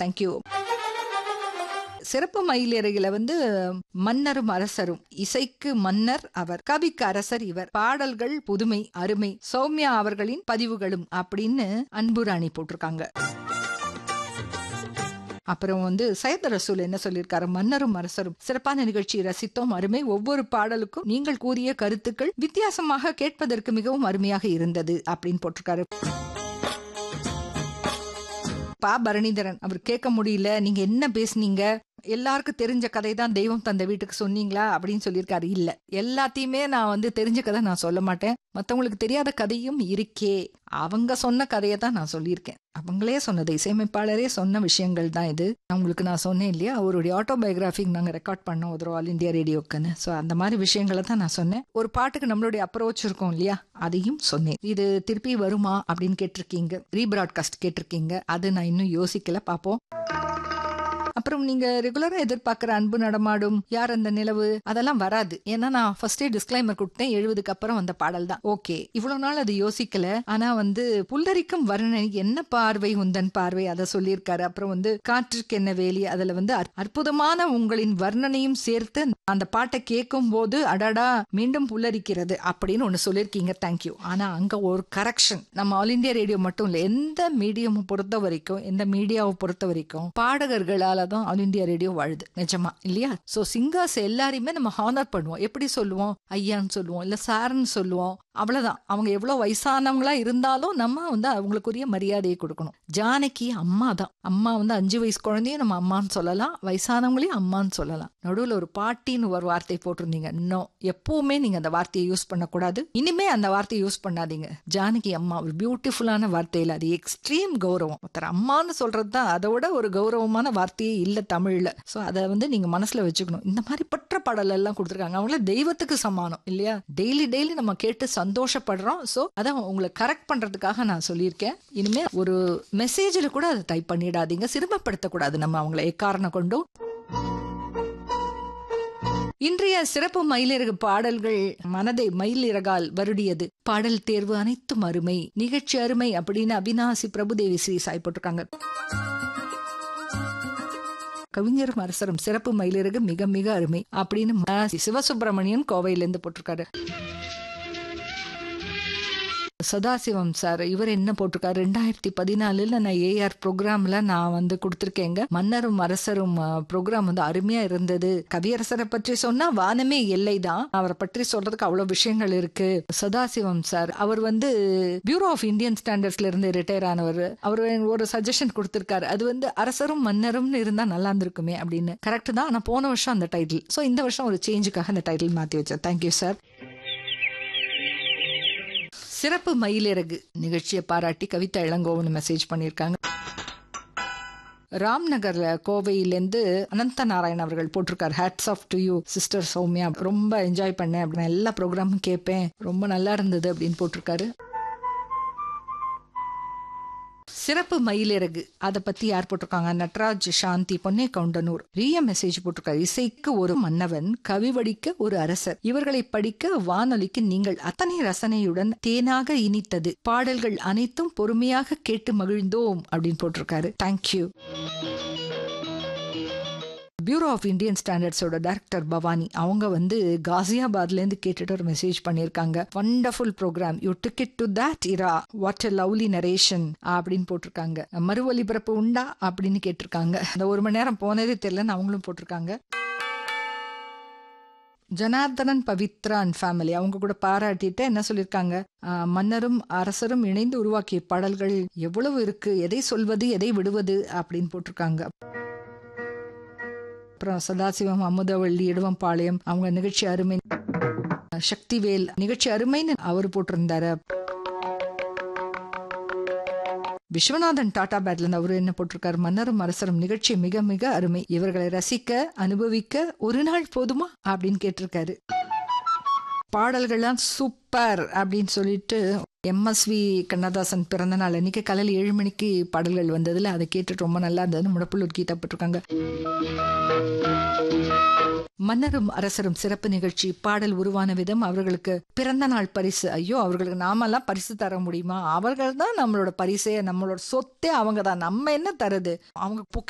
Thank you சிறப்பு மயிலிறகில வந்து மன்னரும் அரசரும் இசைக்கு மன்னர் அவர் கவிக்கு அரசர் இவர் பாடல்கள் புதுமை அருமை சௌமியா அவர்களின் பதிவுகளும் அப்படின்னு அன்பு ராணி போட்டிருக்காங்க அப்புறம் வந்து சையத் ரசூல் என்ன சொல்லியிருக்காரு மன்னரும் அரசரும் சிறப்பான நிகழ்ச்சி ரசித்தோம் அருமை ஒவ்வொரு பாடலுக்கும் நீங்கள் கூறிய கருத்துக்கள் வித்தியாசமாக கேட்பதற்கு மிகவும் அருமையாக இருந்தது அப்படின்னு போட்டிருக்காரு பா பரணிதரன் அவர் கேட்க முடியல நீங்க என்ன பேசுனீங்க எல்லாருக்கும் தெரிஞ்ச கதை தான் தெய்வம் தந்த வீட்டுக்கு சொன்னீங்களா அப்படின்னு சொல்லியிருக்காரு இல்ல எல்லாத்தையுமே நான் வந்து தெரிஞ்ச கதை நான் சொல்ல மாட்டேன் மத்தவங்களுக்கு தெரியாத கதையும் இருக்கே அவங்க சொன்ன கதையை தான் நான் சொல்லியிருக்கேன் அவங்களே சொன்னது இசையமைப்பாளரே சொன்ன விஷயங்கள் தான் இது உங்களுக்கு நான் சொன்னேன் இல்லையா அவருடைய ஆட்டோபயோகிராஃபி நாங்கள் ரெக்கார்ட் பண்ணோம் ஒரு ஆல் இந்தியா ரேடியோக்குன்னு ஸோ அந்த மாதிரி விஷயங்களை தான் நான் சொன்னேன் ஒரு பாட்டுக்கு நம்மளுடைய அப்ரோச் இருக்கும் இல்லையா அதையும் சொன்னேன் இது திருப்பி வருமா அப்படின்னு கேட்டிருக்கீங்க ரீபிராட்காஸ்ட் கேட்டிருக்கீங்க அது நான் இன்னும் யோசிக்கல பார்ப்போம் அப்புறம் நீங்க ரெகுலரா எதிர்பார்க்கிற அன்பு நடமாடும் யார் அந்த நிலவு அதெல்லாம் வராது ஏன்னா நான் ஃபர்ஸ்டே டிஸ்கிளைமர் கொடுத்தேன் எழுபதுக்கு அப்புறம் வந்த பாடல் தான் ஓகே இவ்வளவு நாள் அது யோசிக்கல ஆனா வந்து புல்லரிக்கும் வர்ணனை என்ன பார்வை உந்தன் பார்வை அதை சொல்லியிருக்காரு அப்புறம் வந்து காற்றுக்கு என்ன வேலி அதுல வந்து அற்- அற்புதமான உங்களின் வர்ணனையும் சேர்த்து அந்த பாட்டை கேட்கும் போது அடடா மீண்டும் புல்லரிக்கிறது அப்படின்னு ஒண்ணு சொல்லியிருக்கீங்க தேங்க்யூ ஆனா அங்க ஒரு கரெக்ஷன் நம்ம ஆல் இந்தியா ரேடியோ மட்டும் இல்ல எந்த மீடியம் பொறுத்த வரைக்கும் எந்த மீடியாவை பொறுத்த வரைக்கும் பாடகர்களால தான் ஆல் இந்தியா ரேடியோ வாழுது நிஜமா இல்லையா சோ சிங்கர்ஸ் எல்லாரையுமே நம்ம ஹானர் பண்ணுவோம் எப்படி சொல்லுவோம் ஐயான்னு சொல்லுவோம் இல்ல சார்ன்னு சொல்லுவோம் அவ்வளவுதான் அவங்க எவ்வளவு வயசானவங்களா இருந்தாலும் நம்ம வந்து அவங்களுக்குரிய மரியாதையை கொடுக்கணும் ஜானகி அம்மா தான் அம்மா வந்து அஞ்சு வயசு குழந்தையும் நம்ம அம்மான்னு சொல்லலாம் வயசானவங்களையும் அம்மான்னு சொல்லலாம் நடுவுல ஒரு பாட்டின்னு ஒரு வார்த்தை போட்டிருந்தீங்க இன்னும் எப்பவுமே நீங்க அந்த வார்த்தையை யூஸ் பண்ணக்கூடாது இனிமே அந்த வார்த்தையை யூஸ் பண்ணாதீங்க ஜானகி அம்மா ஒரு பியூட்டிஃபுல்லான வார்த்தையில அது எக்ஸ்ட்ரீம் கௌரவம் ஒருத்தர் அம்மான்னு சொல்றது தான் அதோட ஒரு கௌரவமான வார்த்தையே இல்ல தமிழ்ல சோ அதை வந்து நீங்க மனசுல வச்சுக்கணும் இந்த மாதிரி பற்ற பாடல் எல்லாம் கொடுத்துருக்காங்க அவங்கள தெய்வத்துக்கு சமானம் இல்லையா டெய்லி டெய்லி நம்ம கேட்டு சந்தோஷப்படுறோம் சோ அதான் உங்களை கரெக்ட் பண்றதுக்காக நான் சொல்லியிருக்கேன் இனிமே ஒரு மெசேஜில் கூட அதை டைப் பண்ணிடாதீங்க சிரமப்படுத்தக்கூடாது நம்ம அவங்கள எக்காரணம் கொண்டும் இன்றைய சிறப்பு மயிலிறகு பாடல்கள் மனதை மயிலிறகால் வருடியது பாடல் தேர்வு அனைத்தும் அருமை நிகழ்ச்சி அருமை அப்படின்னு அவினாசி பிரபுதேவி ஸ்ரீ சாய் போட்டிருக்காங்க கவிஞரும் அரசரும் சிறப்பு மயிலிறகு மிக மிக அருமை அப்படின்னு ம. சிவசுப்பிரமணியன் கோவையிலேருந்து போட்டிருக்காரு சதாசிவம் சார் இவர் என்ன போட்டிருக்காரு ரெண்டாயிரத்தி பதினாலுல நான் ஏஆர் ப்ரோக்ராம்ல நான் வந்து கொடுத்துருக்கேங்க மன்னரும் அரசரும் ப்ரோக்ராம் வந்து அருமையா இருந்தது கவியரசரை பற்றி சொன்னா வானமே எல்லைதான் அவரை பற்றி சொல்றதுக்கு அவ்வளவு விஷயங்கள் இருக்கு சதாசிவம் சார் அவர் வந்து பியூரோ ஆஃப் இந்தியன் ஸ்டாண்டர்ட்ஸ்ல இருந்து ரிட்டையர் ஆனவர் அவர் ஒரு சஜஷன் கொடுத்திருக்காரு அது வந்து அரசரும் மன்னரும்னு இருந்தா நல்லா இருந்திருக்குமே அப்படின்னு கரெக்ட் தான் ஆனா போன வருஷம் அந்த டைட்டில் சோ இந்த வருஷம் ஒரு சேஞ்சுக்காக அந்த டைட்டில் மாத்தி வச்சேன் தேங்க்யூ சார் சிறப்பு மயிலிறகு நிகழ்ச்சியை பாராட்டி கவிதா இளங்கோவன் மெசேஜ் பண்ணியிருக்காங்க ராம்நகர்ல கோவையிலேருந்து அனந்த நாராயண் அவர்கள் போட்டிருக்காரு hats off to you sister Soumya ரொம்ப என்ஜாய் பண்ணேன் அப்படின்னு எல்லா ப்ரோக்ராமும் கேட்பேன் ரொம்ப நல்லா இருந்தது அப்படின்னு போட்டிருக்காரு சிறப்பு மயிலிறகு அதை பத்தி யார் போட்டிருக்காங்க நட்ராஜ் சாந்தி பொன்னே கவுண்டனூர் ரிய மெசேஜ் போட்டிருக்காரு இசைக்கு ஒரு மன்னவன் கவிவடிக்க ஒரு அரசர் இவர்களை படிக்க வானொலிக்கு நீங்கள் அத்தனை ரசனையுடன் தேனாக இனித்தது பாடல்கள் அனைத்தும் பொறுமையாக கேட்டு மகிழ்ந்தோம் அப்படின்னு போட்டிருக்காரு தேங்க்யூ பியூரோ ஆஃப் இந்தியன் ஸ்டாண்டர்ட்ஸோட டைரக்டர் பவானி அவங்க வந்து காசியாபாத்ல இருந்து கேட்டுட்டு ஒரு மெசேஜ் பண்ணியிருக்காங்க wonderful programme you took it to that era what a lovely narration அப்படின்னு போட்டிருக்காங்க மறு ஒலிபரப்பு உண்டா அப்படின்னு கேட்டிருக்காங்க அந்த ஒரு மணி நேரம் போனதே தெரியலன்னு அவங்களும் போட்டிருக்காங்க ஜனார்தனன் பவித்ரா அண்ட் ஃபேமிலி அவங்க கூட பாராட்டிட்டு என்ன சொல்லியிருக்காங்க ஆஹ், மன்னரும் அரசரும் இணைந்து உருவாக்கிய பாடல்கள் எவ்வளவு இருக்கு எதை சொல்வது எதை விடுவது அப்படின்னு போட்டிருக்காங்க அப்புறம் சதாசிவம் அமுதவள்ளி இடுவம்பாளையம் அவங்க நிகழ்ச்சி அருமை சக்திவேல் நிகழ்ச்சி அருமைன்னு அவர் போட்டிருந்தாரு விஸ்வநாதன் டாடா பேட்ல இருந்து அவரு என்ன போட்டிருக்காரு மன்னரும் அரசரும் நிகழ்ச்சி மிக மிக அருமை இவர்களை ரசிக்க அனுபவிக்க ஒரு நாள் போதுமா அப்படின்னு கேட்டிருக்காரு பாடல்கள்லாம் சூப்பர் அப்படின்னு சொல்லிட்டு எம்எஸ்வி கண்ணதாசன் பிறந்த நாள் அன்னைக்கு காலையில் ஏழு மணிக்கு பாடல்கள் வந்ததுல அதை கேட்டுட்டு ரொம்ப நல்லா இருந்ததுன்னு முடப்புள்ளூர் கீதா போட்டிருக்காங்க மன்னரும் அரசரும் சிறப்பு நிகழ்ச்சி பாடல் உருவான விதம் அவர்களுக்கு பிறந்த நாள் பரிசு ஐயோ அவர்களுக்கு நாமெல்லாம் பரிசு தர முடியுமா அவர்கள் தான் நம்மளோட பரிசே நம்மளோட சொத்தே அவங்க தான் நம்ம என்ன தருது அவங்க